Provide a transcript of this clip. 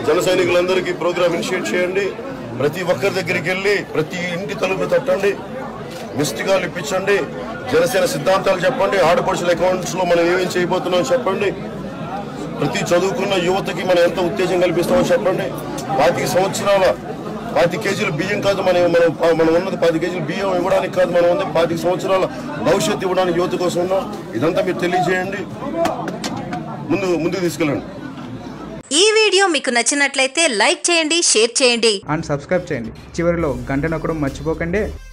జన సైనికులందరికీ programme initiate చేయండి ప్రతి ఒక్కరి దగ్గరికి వెళ్ళి ప్రతి ఇంటి తలుపు తట్టండి మిస్డ్ కాల్ ఇప్పించండి జనసేన సిద్ధాంతాలు చెప్పండి ఆడపడుచుల అకౌంట్స్ లో మనం ఏమేం చేయబోతున్నాం చెప్పండి ప్రతి చదువుకున్న యువతకి మనం ఎంత ఉత్తేజం కల్పిస్తామో చెప్పండి పాతిక సంవత్సరాల పాతి కేజీల బియ్యం కాదు మనం మనం మనం ఉన్నది పాతి కేజీల బియ్యం ఇవ్వడానికి కాదు మనం ఉంది పాతిక సంవత్సరాల భవిష్యత్తు ఇవ్వడానికి యువత కోసం ఉన్నాం ఇదంతా మీరు తెలియజేయండి ముందు ముందుకు తీసుకెళ్ళండి ఈ వీడియో మీకు నచ్చినట్లయితే లైక్ చేయండి షేర్ చేయండి అండ్ సబ్స్క్రైబ్ చేయండి చివరిలో గంట నొక్కడం మర్చిపోకండి